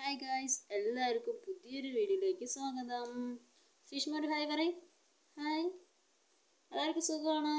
hi guys എല്ലാവർക്കും പുതിയൊരു വീഡിയോയിലേക്ക് സ്വാഗതം ശ്രീഷ്മ ഒരു ഹായ് പറയ് ഹായ് എല്ലാവർക്കും സുഖമാണോ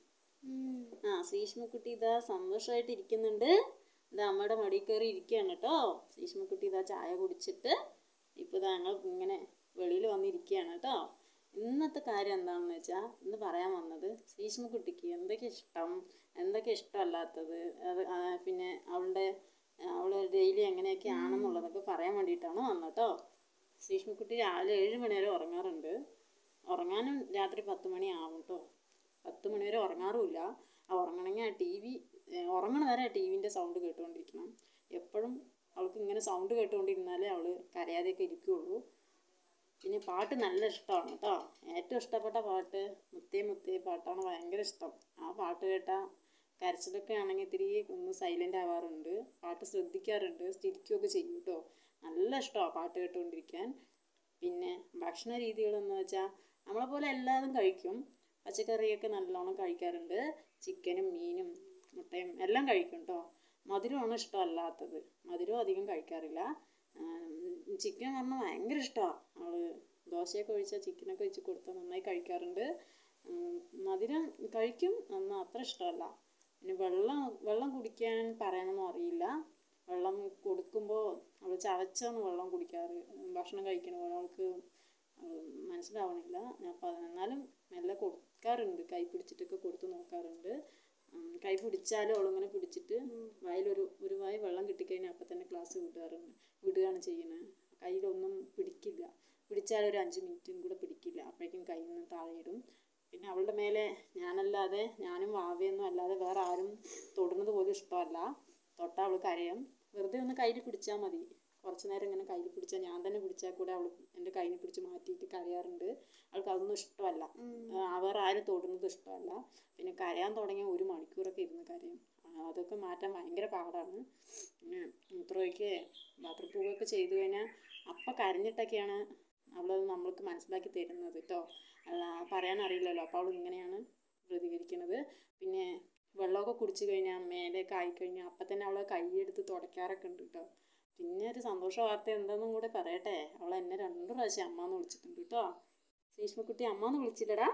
ആ ശ്രീഷ്മക്കുട്ടി ഇതാ സന്തോഷമായിട്ട് ഇരിക്കുന്നുണ്ട് ഇതാ അമ്മയുടെ മടി കയറി ഇരിക്കുകയാണ് കേട്ടോ ശ്രീഷ്മക്കുട്ടി ഇതാ ചായ കുടിച്ചിട്ട് ഇപ്പോൾ ഇതാ ഞങ്ങൾ ഇങ്ങനെ വെളിയിൽ വന്നിരിക്കുകയാണ് കേട്ടോ ഇന്നത്തെ കാര്യം എന്താണെന്ന് വെച്ചാൽ ഇന്ന് പറയാൻ വന്നത് ശ്രീഷ്മക്കുട്ടിക്ക് എന്തൊക്കെ ഇഷ്ടം എന്തൊക്കെ ഇഷ്ടമല്ലാത്തത് അത് ആ, പിന്നെ അവളുടെ അവൾ ഡെയിലി എങ്ങനെയൊക്കെ ആണെന്നുള്ളതൊക്കെ പറയാൻ വേണ്ടിയിട്ടാണ് വന്നത് കേട്ടോ ശ്രീഷ്മക്കുട്ടി രാവിലെ ഏഴ് മണി വരെ ഉറങ്ങാറുണ്ട് ഉറങ്ങാനും രാത്രി പത്ത് മണി ആവും കേട്ടോ പത്ത് മണി വരെ ഉറങ്ങാറുമില്ല ആ ഉറങ്ങണമെങ്കിൽ ആ ടി വി ഉറങ്ങണ വരെ ആ ടി വിൻ്റെ സൗണ്ട് കേട്ടുകൊണ്ടിരിക്കണം എപ്പോഴും അവൾക്ക് ഇങ്ങനെ സൗണ്ട് കേട്ടുകൊണ്ടിരുന്നാലേ അവൾ കരയാതെയൊക്കെ ഇരിക്കുകയുള്ളൂ പിന്നെ പാട്ട് നല്ല ഇഷ്ടമാണ് കേട്ടോ ഏറ്റവും ഇഷ്ടപ്പെട്ട പാട്ട് മുത്തേ മുത്തേ പാട്ടാണ് ഭയങ്കര ഇഷ്ടം ആ പാട്ട് കേട്ടാൽ കരച്ചിലൊക്കെ ആണെങ്കിൽ ഇത്തിരി ഒന്ന് സൈലൻ്റ് ആവാറുണ്ട് പാട്ട് ശ്രദ്ധിക്കാറുണ്ട് ചിരിക്കുകയൊക്കെ ചെയ്യും കേട്ടോ നല്ല ഇഷ്ടമാണ് പാട്ട് കേട്ടുകൊണ്ടിരിക്കാൻ പിന്നെ ഭക്ഷണ രീതികളെന്ന് വെച്ചാൽ നമ്മളെ പോലെ എല്ലാതും കഴിക്കും പച്ചക്കറിയൊക്കെ നല്ലോണം കഴിക്കാറുണ്ട് ചിക്കനും മീനും മുട്ടയും എല്ലാം കഴിക്കും കേട്ടോ മധുരമാണ് ഇഷ്ടമല്ലാത്തത് മധുരം അധികം കഴിക്കാറില്ല ചിക്കൻ പറഞ്ഞാൽ ഭയങ്കര ഇഷ്ടമാണ് അവള് ദോശയൊക്കെ ഒഴിച്ചാൽ ചിക്കനൊക്കെ വെച്ച് കൊടുത്താൽ നന്നായി കഴിക്കാറുണ്ട് ഉം, മധുരം കഴിക്കും എന്നാൽ അത്ര ഇഷ്ടമല്ല പിന്നെ വെള്ളം വെള്ളം കുടിക്കാൻ പറയാനൊന്നും അറിയില്ല വെള്ളം കൊടുക്കുമ്പോൾ അവൾ ചവച്ചാണ് വെള്ളം കുടിക്കാറ് ഭക്ഷണം കഴിക്കണ പോലെ അവൾക്ക് ഉം, മനസ്സിലാവണില്ല അപ്പം എന്നാലും മെല്ലെ കൊടുക്കാറുണ്ട് കൈ പിടിച്ചിട്ടൊക്കെ കൊടുത്ത് നോക്കാറുണ്ട് ഉം, കൈ പിടിച്ചാലും അവളിങ്ങനെ പിടിച്ചിട്ട് വായിലൊരു ഒരു വായ വെള്ളം കിട്ടിക്കഴിഞ്ഞാൽ അപ്പം തന്നെ ക്ലാസ് വിടാറുണ്ട് വിടുകയാണ് ചെയ്യുന്നത് കയ്യിലൊന്നും പിടിക്കില്ല പിടിച്ചാൽ ഒരു അഞ്ച് മിനിറ്റും കൂടെ പിടിക്കില്ല അപ്പോഴേക്കും കയ്യിൽ നിന്ന് താഴെ ഇടും പിന്നെ അവളുടെ മേലെ ഞാനല്ലാതെ ഞാനും വാവയൊന്നും അല്ലാതെ വേറെ ആരും തൊടുന്നത് പോലും ഇഷ്ടമല്ല തൊട്ടാൽ അവൾ കരയും വെറുതെ ഒന്ന് കയ്യിൽ പിടിച്ചാൽ മതി കുറച്ച് നേരം ഇങ്ങനെ കയ്യിൽ പിടിച്ചാൽ ഞാൻ തന്നെ പിടിച്ചാൽ കൂടെ അവൾ എൻ്റെ കയ്യിൽ പിടിച്ച് മാറ്റിയിട്ട് കരയാറുണ്ട് അവൾക്ക് അതൊന്നും ഇഷ്ടമല്ല ആ, വേറെ ആരും തൊടുന്നത് ഇഷ്ടമല്ല പിന്നെ കരയാൻ തുടങ്ങിയ ഒരു മണിക്കൂറൊക്കെ ഇരുന്ന് കരയും ആ, അതൊക്കെ മാറ്റാൻ ഭയങ്കര പാടാണ് പിന്നെ മൂത്രമൊക്കെ ബാത്റൂം പോവുകയൊക്കെ ചെയ്തു കഴിഞ്ഞാൽ അപ്പം കരഞ്ഞിട്ടൊക്കെയാണ് അവളത് നമ്മൾക്ക് മനസ്സിലാക്കി തരുന്നത് കേട്ടോ അല്ല പറയാൻ അറിയില്ലല്ലോ അപ്പോൾ അവൾ ഇങ്ങനെയാണ് പ്രതികരിക്കുന്നത് പിന്നെ വെള്ളമൊക്കെ കുടിച്ചു കഴിഞ്ഞാൽ മേലെയൊക്കെ ആയിക്കഴിഞ്ഞാൽ അപ്പം തന്നെ അവൾ കൈയെടുത്ത് തുടയ്ക്കാറൊക്കെ ഉണ്ട് കേട്ടോ പിന്നെ ഒരു സന്തോഷ വാർത്ത എന്താണെന്നും കൂടെ പറയട്ടെ അവൾ എന്നെ രണ്ടു പ്രാവശ്യം അമ്മ എന്ന് വിളിച്ചിട്ടുണ്ട് കേട്ടോ ശ്രീഷ്മക്കുട്ടി അമ്മ എന്ന് വിളിച്ചില്ലടാ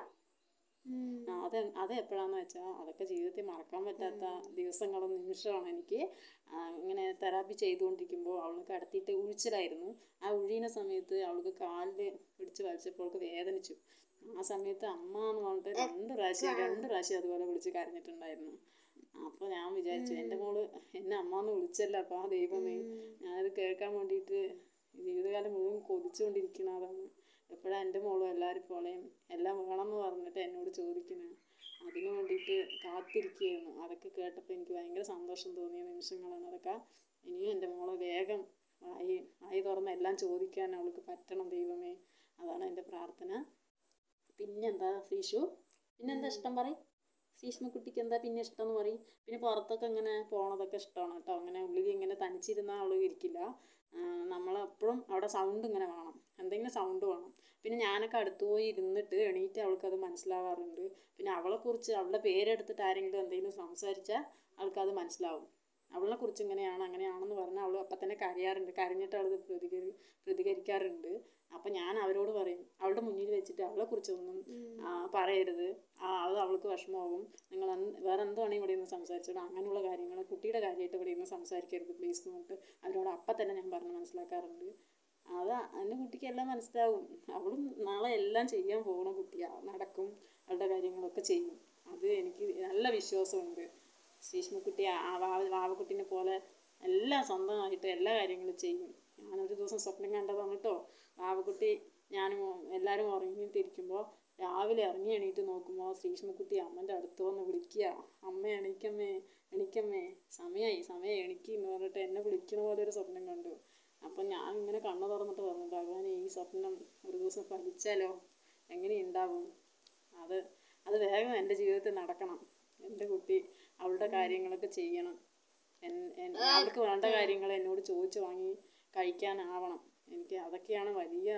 ആ, അത് അത് എപ്പോഴാന്ന് വെച്ചാൽ അതൊക്കെ ജീവിതത്തിൽ മറക്കാൻ പറ്റാത്ത ദിവസങ്ങളും നിമിഷമാണ് എനിക്ക് ആ, ഇങ്ങനെ തെറാപ്പി ചെയ്തുകൊണ്ടിരിക്കുമ്പോൾ അവൾക്ക് കടത്തിയിട്ട് ഉഴിച്ചിലായിരുന്നു ആ ഉഴിയുന്ന സമയത്ത് അവൾക്ക് കാലിൽ പിടിച്ച് വലിച്ചപ്പോൾ അവൾക്ക് വേദനിച്ചു ആ സമയത്ത് അമ്മ എന്ന് പറഞ്ഞിട്ട് രണ്ട് പ്രാവശ്യം രണ്ട് പ്രാവശ്യം അതുപോലെ വിളിച്ച് കരഞ്ഞിട്ടുണ്ടായിരുന്നു അപ്പോൾ ഞാൻ വിചാരിച്ചു എൻ്റെ മോള് എന്നെ അമ്മ എന്ന് വിളിച്ചല്ലോ അപ്പോൾ ആ ദൈവമേ ഞാനത് കേൾക്കാൻ വേണ്ടിയിട്ട് ജീവിതകാലം മുഴുവൻ കൊതിച്ചുകൊണ്ടിരിക്കണതാണ് എപ്പോഴാണ് എൻ്റെ മോളും എല്ലാവരും പോലെയും എല്ലാം വേണമെന്ന് പറഞ്ഞിട്ട് എന്നോട് ചോദിക്കുന്നത് അതിന് വേണ്ടിയിട്ട് കാത്തിരിക്കുകയായിരുന്നു അതൊക്കെ കേട്ടപ്പോൾ എനിക്ക് ഭയങ്കര സന്തോഷം തോന്നിയ നിമിഷങ്ങളാണ് അതൊക്കെ ഇനിയും എൻ്റെ മോളെ വേഗം വായി വായി തുറന്ന് എല്ലാം ചോദിക്കാൻ അവൾക്ക് പറ്റണം ദൈവമേ അതാണ് എൻ്റെ പ്രാർത്ഥന പിന്നെന്താ ശ്രീഷു പിന്നെന്താ ഇഷ്ടം പറയും ശ്രീഷ്മക്കുട്ടിക്ക് എന്താ പിന്നെ ഇഷ്ടം എന്ന് പറയും പിന്നെ പുറത്തൊക്കെ ഇങ്ങനെ പോണതൊക്കെ ഇഷ്ടമാണ് കേട്ടോ അങ്ങനെ ഉള്ളിൽ ഇങ്ങനെ തനിച്ചിരുന്നാൽ അവൾ ഇരിക്കില്ല നമ്മളെപ്പോഴും അവിടെ സൗണ്ട് ഇങ്ങനെ വേണം എന്തെങ്കിലും സൗണ്ട് വേണം പിന്നെ ഞാനൊക്കെ അടുത്ത് പോയി ഇരുന്നിട്ട് എണീറ്റ് അവൾക്കത് മനസ്സിലാവാറുണ്ട് പിന്നെ അവളെക്കുറിച്ച് അവളുടെ പേരെടുത്തിട്ട് ആരെങ്കിലും എന്തെങ്കിലും സംസാരിച്ചാൽ അവൾക്കത് മനസ്സിലാവും അവളെ കുറിച്ച് ഇങ്ങനെയാണ് അങ്ങനെയാണെന്ന് പറഞ്ഞാൽ അവൾ അപ്പം തന്നെ കരയാറുണ്ട് കരഞ്ഞിട്ട് അവൾ പ്രതികരി പ്രതികരിക്കാറുണ്ട് അപ്പം ഞാൻ അവരോട് പറയും അവളുടെ മുന്നിൽ വെച്ചിട്ട് അവളെക്കുറിച്ചൊന്നും ആ, പറയരുത് ആ അത് അവൾക്ക് വിഷമമാകും നിങ്ങൾ എന്ത് വേറെ എന്ത് വേണമെങ്കിൽ ഇവിടെ നിന്ന് സംസാരിച്ചോളൂ അങ്ങനെയുള്ള കാര്യങ്ങൾ കുട്ടിയുടെ കാര്യമായിട്ട് ഇവിടെ നിന്ന് സംസാരിക്കരുത് പ്ലീസ് എന്ന് പറഞ്ഞിട്ട് അവരോട് അപ്പം തന്നെ ഞാൻ പറഞ്ഞ് മനസ്സിലാക്കാറുണ്ട് അത് എൻ്റെ കുട്ടിക്ക് എല്ലാം മനസ്സിലാവും അവളും നാളെ എല്ലാം ചെയ്യാൻ പോകുന്ന കുട്ടിയാണ് നടക്കും അവളുടെ കാര്യങ്ങളൊക്കെ ചെയ്യും അത് എനിക്ക് നല്ല വിശ്വാസമുണ്ട് ശ്രീഷ്മക്കുട്ടി ആ വാവ വാവക്കുട്ടീനെ പോലെ എല്ലാം സ്വന്തമായിട്ട് എല്ലാ കാര്യങ്ങളും ചെയ്യും ഞാനൊരു ദിവസം സ്വപ്നം കണ്ടതാണ് കേട്ടോ വാവക്കുട്ടി ഞാനും എല്ലാവരും ഉറങ്ങിയിട്ടിരിക്കുമ്പോൾ രാവിലെ ഇറങ്ങി എണീറ്റ് നോക്കുമ്പോൾ ശ്രീഷ്മക്കുട്ടി അമ്മൻ്റെ അടുത്ത് വന്ന് വിളിക്കുക അമ്മ എണീക്കമ്മേ എണീക്കമ്മേ സമയമായി സമയം എണീക്കി എന്ന് പറഞ്ഞിട്ട് എന്നെ വിളിക്കണ പോലെ ഒരു സ്വപ്നം കണ്ടു അപ്പം ഞാൻ ഇങ്ങനെ കണ്ണു തുറന്നിട്ട് പറഞ്ഞു ഭഗവാനെ ഈ സ്വപ്നം ഒരു ദിവസം ഫലിച്ചാലോ എങ്ങനെയുണ്ടാവും അത് അത് വേഗം എൻ്റെ ജീവിതത്തിൽ നടക്കണം എൻ്റെ കുട്ടി അവളുടെ കാര്യങ്ങളൊക്കെ ചെയ്യണം എൻ- എൻ- അവൾക്ക് വേണ്ട കാര്യങ്ങൾ എന്നോട് ചോദിച്ചു വാങ്ങി കഴിക്കാനാവണം എനിക്ക് അതൊക്കെയാണ് വലിയ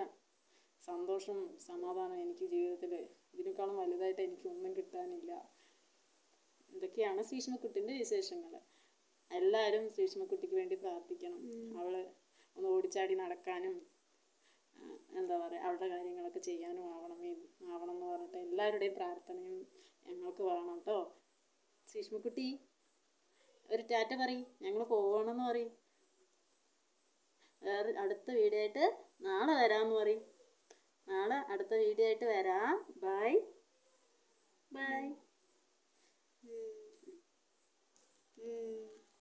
സന്തോഷം സമാധാനം എനിക്ക് ജീവിതത്തിൽ ഇതിനേക്കാളും വലുതായിട്ട് എനിക്കൊന്നും കിട്ടാനില്ല ഇതൊക്കെയാണ് ശ്രീഷ്മക്കുട്ടിൻ്റെ വിശേഷങ്ങൾ എല്ലാവരും ശ്രീഷ്മക്കുട്ടിക്ക് വേണ്ടി പ്രാർത്ഥിക്കണം അവള് ഒന്ന് ഓടി ഓടിച്ചാടി നടക്കാനും ആ, എന്താ പറയുക അവരുടെ കാര്യങ്ങളൊക്കെ ചെയ്യാനും ആവണമേ ആവണം എന്ന് പറഞ്ഞിട്ട് എല്ലാവരുടെയും പ്രാർത്ഥനയും ഞങ്ങൾക്ക് വേണം കേട്ടോ ശ്രീഷ്മക്കുട്ടി ഒരു ടാറ്റ പറയും ഞങ്ങൾ പോവണമെന്ന് പറയും വേറെ അടുത്ത വീഡിയോ ആയിട്ട് നാളെ വരാമെന്ന് പറയും നാളെ അടുത്ത വീഡിയോ ആയിട്ട് വരാം ബൈ ബൈ